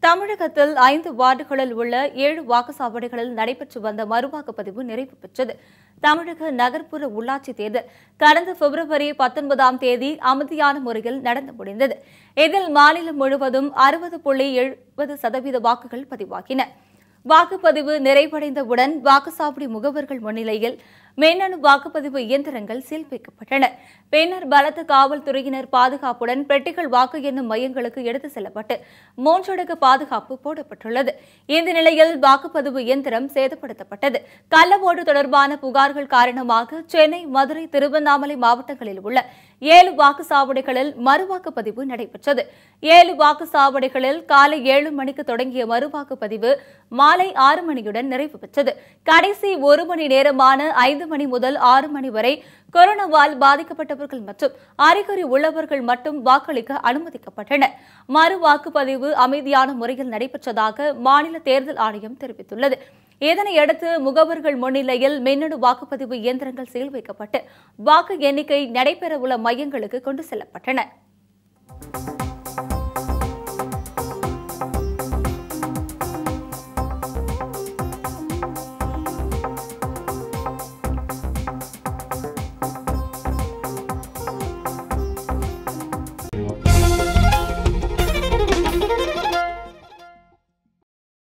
தமிழகத்தில் ஐந்து வார்டுகளில் உள்ள ஏழு வாக்குச்சாவடிகளில் நடைபெற்று வந்த மறுவாக்குப்பதிவு நிறைவு பெற்றது தமிழக நகர்ப்புற உள்ளாட்சி தேர்தல் கடந்த பிப்ரவரி பத்தொன்பதாம் தேதி அமைதியான முறையில் நடந்து முடிந்தது இதில் மாநிலம் முழுவதும் அறுபது புள்ளி எழுபது சதவீத வாக்குகள் பதிவாகின வாக்குப்பதிவு நிறைவடைந்தவுடன் வாக்குச்சாவடி முகவர்கள் முன்னிலையில் மின்னணு வாக்குப்பதிவு இயந்திரங்கள் சீல் வைக்கப்பட்டன பின்னர் பலத்த காவல்துறையினர் பாதுகாப்புடன் பெட்டிகள் வாக்கு எண்ணும் மையங்களுக்கு எடுத்து செல்லப்பட்டு மூன்றடுக்கு பாதுகாப்பு போடப்பட்டுள்ளது இந்த நிலையில் வாக்குப்பதிவு இயந்திரம் சேதப்படுத்தப்பட்டது கள்ளவோடு தொடர்பான புகார்கள் காரணமாக சென்னை மதுரை திருவண்ணாமலை மாவட்டங்களில் உள்ள ஏழு வாக்குச்சாவடிகளில் மறுவாக்குப்பதிவு நடைபெற்றது ஏழு வாக்குச்சாவடிகளில் காலை ஏழு மணிக்கு தொடங்கிய மறுவாக்குப்பதிவு மாலை ஆறு மணியுடன் நிறைவு பெற்றது கடைசி ஒரு மணி நேரமான ஐந்து மணி முதல் ஆறு மணி வரை கொரோனாவால் பாதிக்கப்பட்டவர்கள் மற்றும் அறிகுறி உள்ளவர்கள் மட்டும் வாக்களிக்க அனுமதிக்கப்பட்டனர் மறு வாக்குப்பதிவு அமைதியான முறையில் நடைபெற்றதாக மாநில தேர்தல் ஆணையம் தெரிவித்துள்ளது இதனையடுத்து முகவர்கள் முன்னிலையில் மின்னணு வாக்குப்பதிவு இயந்திரங்கள் சீல் வைக்கப்பட்டு வாக்கு எண்ணிக்கை நடைபெறவுள்ள மையங்களுக்கு கொண்டு செல்லப்பட்டன